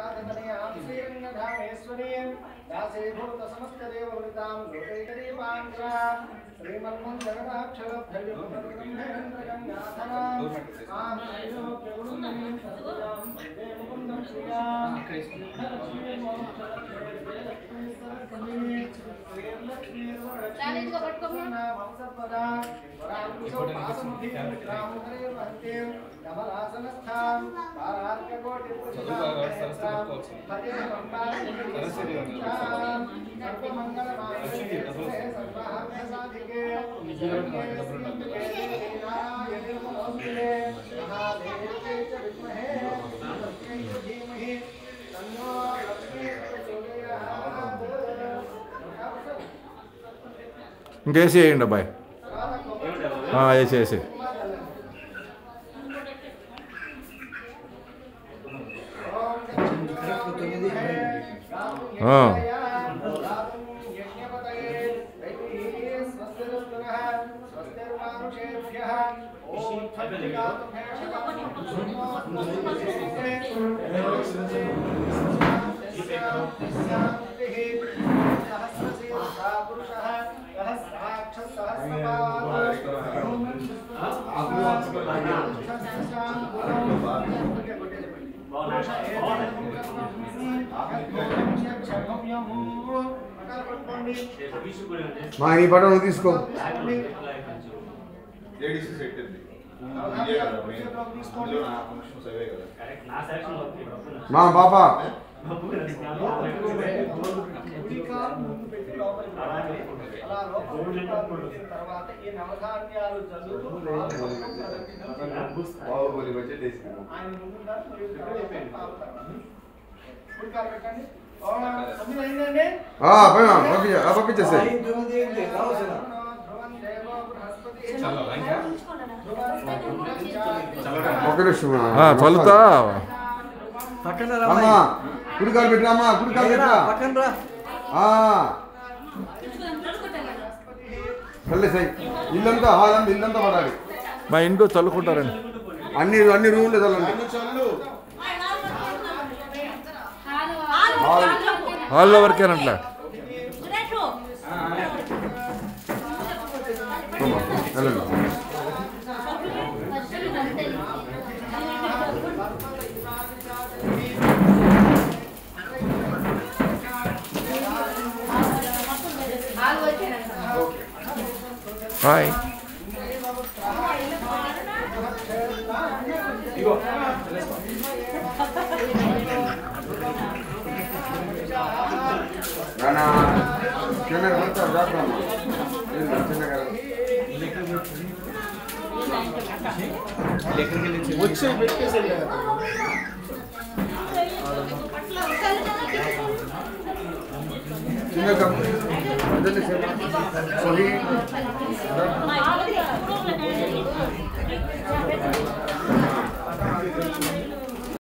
ఇంకా వేసి వేయండి అబ్బాయి ఆ, వేసి వేసి ఆ. మా ఈ పటం నువ్వు తీసుకో లేడీస్ సెట్ ఉంది ఇదే కదా మెయిన్ అందులో నా ఫంక్షన్స్ అవే కదా మా పాప బాహుబలి బడ్జెట్ వేసుకున్నాం ఆ, పైన పంపించే ఆ, పంపించేసేయ్ ఒక నిమిషం ఆ, చల్లుతా అమ్మా కుడికాలు పెట్టరా అమ్మా కుడికాలు పెట్టరా ఆ, చల్లేసాయి ఇల్లంతా హాల్ అంతా ఇల్లంతా పడాలి మా ఇంట్లో చల్లుకుంటారండి అన్ని అన్ని రూమ్లు చల్లండి హాల్ హాల్లో వరకేనట్లే అమ్మా, వెళ్ళండి హాయ్ నాన్న చిన్నగా వెళ్తారు జాగ్రత్త అమ్మా. వెళ్ళు, చిన్నగా వెళ్ళు. వచ్చి పెట్టేసి చిన్నగా అందరినీ సేవ. సోహి, రా.